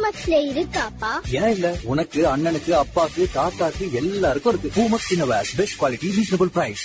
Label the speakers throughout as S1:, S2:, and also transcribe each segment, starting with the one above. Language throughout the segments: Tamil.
S1: பூமக்ஸ்ல இருக்காப்பா
S2: ஏன் இல்ல உனக்கு அண்ணனுக்கு அப்பாக்கு தாத்தாக்கு எல்லாருக்கும் இருக்கு Poomex innerwear best quality reasonable price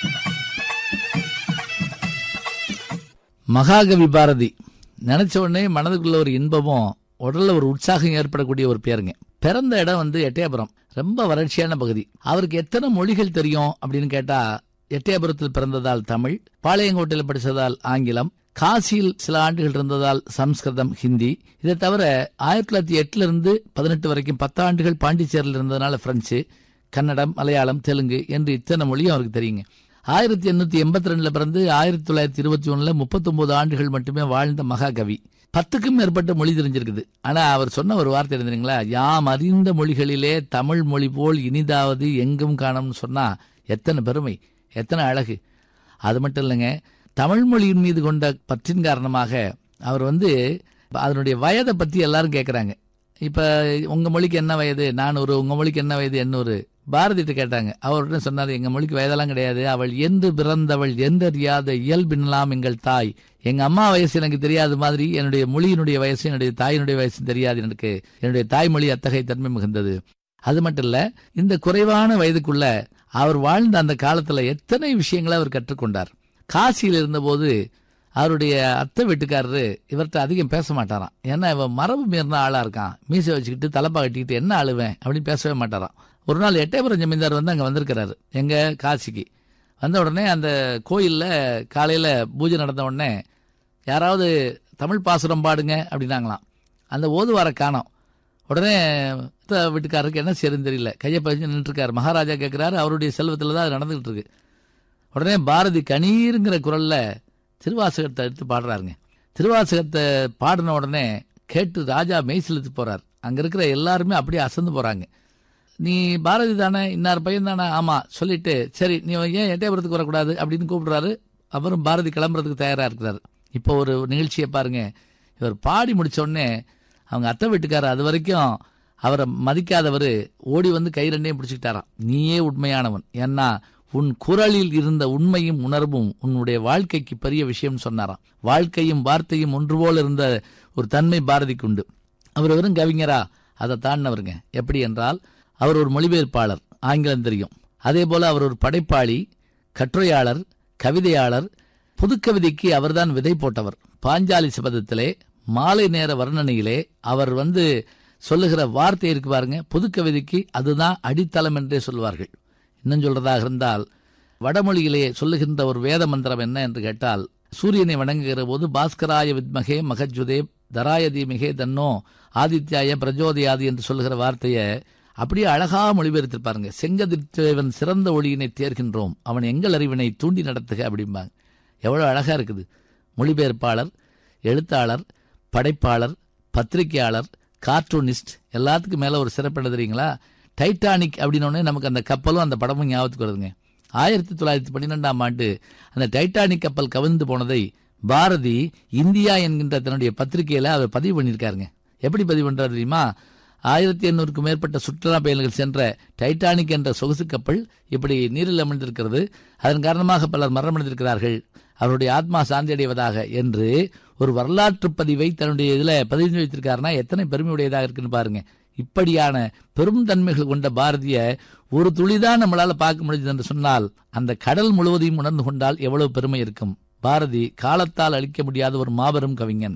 S3: Mahakavi Bharathi நினைச்ச உடனே மனதுக்குள்ள ஒரு இன்பமும் உடல்ல ஒரு உற்சாகம் ஏற்படக்கூடிய ஒரு பேருங்க பிறந்த இடம் வந்து எட்டயபுரம் ரொம்ப வறட்சியான பகுதி அவருக்கு எத்தனை மொழிகள் தெரியும் அப்படின்னு கேட்டா எட்டயபுரத்தில் பிறந்ததால் தமிழ் பாளையங்கோட்டையில் படித்ததால் ஆங்கிலம் காசியில் சில ஆண்டுகள் இருந்ததால் சம்ஸ்கிருதம் ஹிந்தி இதை தவிர ஆயிரத்தி தொள்ளாயிரத்தி எட்டுல இருந்து பதினெட்டு வரைக்கும் பத்து ஆண்டுகள் பாண்டிச்சேரியில் இருந்ததுனால பிரெஞ்சு கன்னடம் மலையாளம் தெலுங்கு என்று இத்தனை மொழியும் அவருக்கு தெரியுங்க ஆயிரத்தி எண்ணூத்தி எண்பத்தி ரெண்டுல பிறந்து ஆயிரத்தி தொள்ளாயிரத்தி இருபத்தி ஒண்ணுல முப்பத்தொன்பது ஆண்டுகள் மட்டுமே வாழ்ந்த மகாகவி பத்துக்கும் மேற்பட்ட மொழி தெரிஞ்சிருக்குது ஆனா அவர் சொன்ன ஒரு வார்த்தை இருந்தீங்களா யாம் அறிந்த மொழிகளிலே தமிழ் மொழி போல் இனிதாவது எங்கும் காணும்னு சொன்னா எத்தனை பெருமை எத்தனை அழகு அது மட்டும் இல்லைங்க தமிழ் மொழியின் மீது கொண்ட பற்றின் காரணமாக அவர் வந்து அதனுடைய வயதை பத்தி எல்லாரும் கேட்கறாங்க இப்ப உங்க மொழிக்கு என்ன வயது நானூறு உங்க மொழிக்கு என்ன வயது எண்ணூறு பாரதிட்ட கேட்டாங்க அவர்கிட்ட சொன்னார் எங்க மொழிக்கு வயதெல்லாம் கிடையாது அவள் என்று பிறந்தவள் எந்தறியாத இயல்பினலாம் எங்கள் தாய் எங்க அம்மா வயசு எனக்கு தெரியாத மாதிரி என்னுடைய மொழியினுடைய வயசு என்னுடைய தாயினுடைய வயசு தெரியாது எனக்கு என்னுடைய தாய்மொழி அத்தகைய தன்மை மிகுந்தது அது மட்டும் இல்ல இந்த குறைவான வயதுக்குள்ள அவர் வாழ்ந்த அந்த காலத்துல எத்தனை விஷயங்களை அவர் கற்றுக்கொண்டார் காசியில் இருந்தபோது அவருடைய அத்தை வீட்டுக்காரரு இவர்கிட்ட அதிகம் பேச மாட்டாராம் ஏன்னா இவன் மரபு மீறின ஆளா இருக்கான் மீசை வச்சுக்கிட்டு தலப்பா கட்டிக்கிட்டு என்ன அழுவேன் அப்படின்னு பேசவே மாட்டாராம் ஒரு நாள் எட்டயபுரம் ஜமீன்தார் வந்து அங்க வந்திருக்கிறாரு எங்க காசிக்கு வந்த உடனே அந்த கோயில்ல காலையில பூஜை நடந்த உடனே யாராவது தமிழ் பாசுரம் பாடுங்க அப்படின்னாங்களாம் அந்த ஓதுவார காணோம் உடனே அத்தை வீட்டுக்காரருக்கு என்ன செய்யறதுன்னு தெரியல கையை பதிஞ்சு நின்றுருக்காரு மகாராஜா கேட்கிறாரு அவருடைய செல்வத்துல தான் அது நடந்துகிட்டு இருக்கு உடனே பாரதி கணீருங்கிற குரல்ல திருவாசகத்தை எடுத்து பாடுறாருங்க திருவாசகத்தை பாடின உடனே கேட்டு ராஜா மெய்சிலுத்து போறார் அங்க இருக்கிற எல்லாருமே அப்படியே அசந்து போறாங்க நீ பாரதி தானே இன்னார் பையன் தானே ஆமா சொல்லிட்டு சரி நீ ஏன் எட்டயபுரத்துக்கு வரக்கூடாது அப்படின்னு கூப்பிடுறாரு அப்புறம் பாரதி கிளம்புறதுக்கு தயாரா இருக்கிறாரு இப்போ ஒரு நிகழ்ச்சியை பாருங்க இவர் பாடி முடிச்ச உடனே அவங்க அத்தை வீட்டுக்காரர் அது வரைக்கும் அவரை மதிக்காதவர் ஓடி வந்து கை ரெண்டையும் பிடிச்சிக்கிட்டாராம் நீயே உண்மையானவன் ஏன்னா உன் குரலில் இருந்த உண்மையும் உணர்வும் உன்னுடைய வாழ்க்கைக்கு பெரிய விஷயம் சொன்னாராம் வாழ்க்கையும் வார்த்தையும் ஒன்று போல இருந்த ஒரு தன்மை பாரதிக்கு உண்டு அவர் வெறும் கவிஞரா அதை தாண்டினவருங்க எப்படி என்றால் அவர் ஒரு மொழிபெயர்ப்பாளர் ஆங்கிலம் தெரியும் அதே போல அவர் ஒரு படைப்பாளி கட்டுரையாளர் கவிதையாளர் புதுக்கவிதைக்கு அவர்தான் விதை போட்டவர் பாஞ்சாலி சபதத்திலே மாலை நேர வர்ணனையிலே அவர் வந்து சொல்லுகிற வார்த்தை இருக்கு பாருங்க புதுக்கவிதைக்கு அதுதான் அடித்தளம் என்றே சொல்வார்கள் இன்னும் சொல்றதாக இருந்தால் வடமொழியிலே சொல்லுகின்ற ஒரு வேத மந்திரம் என்ன என்று கேட்டால் சூரியனை வணங்குகிற போது பாஸ்கராய வித்மகே மகஜுதே தராய தீமிகே தன்னோ ஆதித்யாய பிரஜோதயாது என்று சொல்லுகிற வார்த்தையை அப்படியே அழகா மொழிபெயர்த்திருப்பாருங்க செங்கதிர்த்தேவன் சிறந்த ஒளியினை தேர்கின்றோம் அவன் எங்கள் அறிவினை தூண்டி நடத்துக அப்படிம்பாங்க எவ்வளவு அழகா இருக்குது மொழிபெயர்ப்பாளர் எழுத்தாளர் படைப்பாளர் பத்திரிகையாளர் கார்ட்டூனிஸ்ட் எல்லாத்துக்கும் மேல ஒரு சிறப்பு என்ன தெரியுங்களா டைட்டானிக் அப்படின்னோடனே நமக்கு அந்த கப்பலும் அந்த படமும் ஞாபகத்துக்கு வருதுங்க ஆயிரத்தி தொள்ளாயிரத்தி பன்னிரெண்டாம் ஆண்டு அந்த டைட்டானிக் கப்பல் கவிழ்ந்து போனதை பாரதி இந்தியா என்கின்ற தன்னுடைய பத்திரிகையில அவர் பதிவு பண்ணியிருக்காருங்க எப்படி பதிவு பண்றாரு தெரியுமா ஆயிரத்தி எண்ணூறுக்கும் மேற்பட்ட சுற்றுலா பயணிகள் சென்ற டைட்டானிக் என்ற சொகுசு கப்பல் இப்படி நீரில் அமிழ்ந்திருக்கிறது அதன் காரணமாக பலர் மரணமடைந்திருக்கிறார்கள் அவருடைய ஆத்மா சாந்தி அடைவதாக என்று ஒரு வரலாற்று பதிவை தன்னுடைய இதுல பதிவு வைத்திருக்காருன்னா எத்தனை பெருமையுடையதாக இருக்குன்னு பாருங்க இப்படியான பெரும் தன்மைகள் கொண்ட பாரதிய ஒரு துளிதான் நம்மளால பார்க்க முடியுது என்று சொன்னால் அந்த கடல் முழுவதையும் உணர்ந்து கொண்டால் எவ்வளவு பெருமை இருக்கும் பாரதி காலத்தால் அழிக்க முடியாத ஒரு மாபெரும் கவிஞன்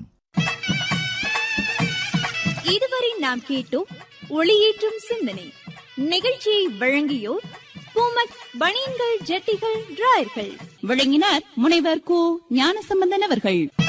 S4: இதுவரை நாம் கேட்டோம் ஒளியேற்றும் சிந்தனை நிகழ்ச்சியை வழங்கியோர் பூமக் பனியன்கள் ஜட்டிகள் டிராயர்கள்
S5: வழங்கினார் முனைவர் கு ஞானசம்பந்தன் அவர்கள்